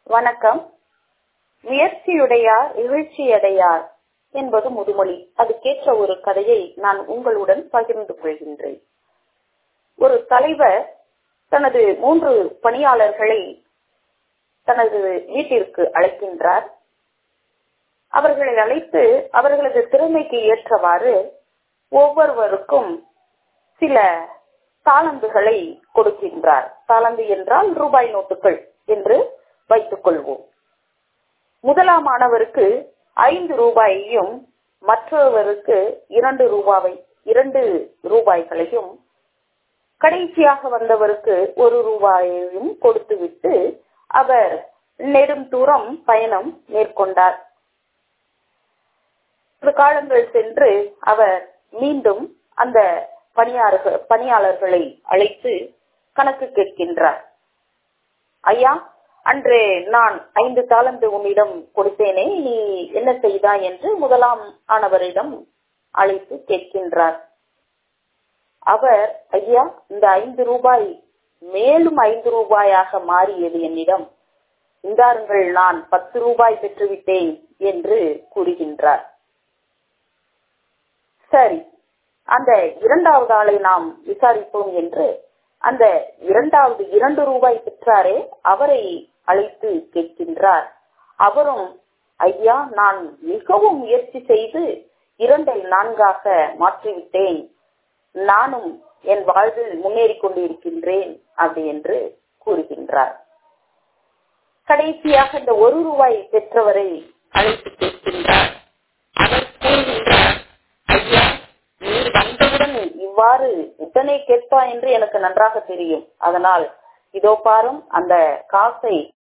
வணக்கம் முயற்சியுடையார் இகழ்ச்சியடையார் என்பது முதுமொழி அதுக்கேற்ற ஒரு கதையை நான் உங்களுடன் பகிர்ந்து கொள்கின்றேன் ஒரு தலைவர் தனது மூன்று பணியாளர்களை தனது வீட்டிற்கு அழைக்கின்றார் அவர்களை அழைத்து அவர்களது திறமைக்கு ஏற்றவாறு ஒவ்வொருவருக்கும் சில தாளந்துகளை கொடுக்கின்றார் தாளந்து என்றால் ரூபாய் நோட்டுகள் என்று வைத்துக் கொள்வோம் முதலாம் மாணவருக்கு ஐந்து ரூபாயையும் மற்றவருக்கு இரண்டு ரூபாவை இரண்டு ரூபாய்களையும் கடைசியாக வந்தவருக்கு ஒரு ரூபாயையும் கொடுத்துவிட்டு அவர் நெடும் தூரம் பயணம் மேற்கொண்டார் காலங்கள் சென்று அவர் மீண்டும் அந்த பணியாளர்கள் பணியாளர்களை அழைத்து கணக்கு கேட்கின்றார் ஐயா அன்று நான் ஐந்து தாளந்து உன்னிடம் கொடுத்தேனே நீ என்ன செய்தாய் என்று முதலாம் ஆனவரிடம் அழைத்து கேட்கின்றார் அவர் ஐயா இந்த ஐந்து ரூபாய் மேலும் ஐந்து ரூபாயாக மாறியது என்னிடம் இந்தாருங்கள் நான் பத்து ரூபாய் பெற்றுவிட்டேன் என்று கூறுகின்றார் சரி அந்த இரண்டாவது ஆளை நாம் விசாரிப்போம் என்று அந்த இரண்டாவது இரண்டு ரூபாய் பெற்றாரே அவரை அழைத்து கேட்கின்றார் அவரும் ஐயா நான் மிகவும் முயற்சி செய்து இரண்டை நான்காக மாற்றிவிட்டேன் நானும் என் வாழ்வில் முன்னேறி கொண்டிருக்கின்றேன் அப்படி என்று கூறுகின்றார் கடைசியாக இந்த ஒரு ரூபாய் பெற்றவரை அழைத்து கேட்கின்றார் அவர் கூறுகின்றார் ஐயா நீ வந்தவுடன் இவ்வாறு உடனே கேட்பா என்று எனக்கு நன்றாக தெரியும் அதனால் இதோ பாரும் அந்த காசை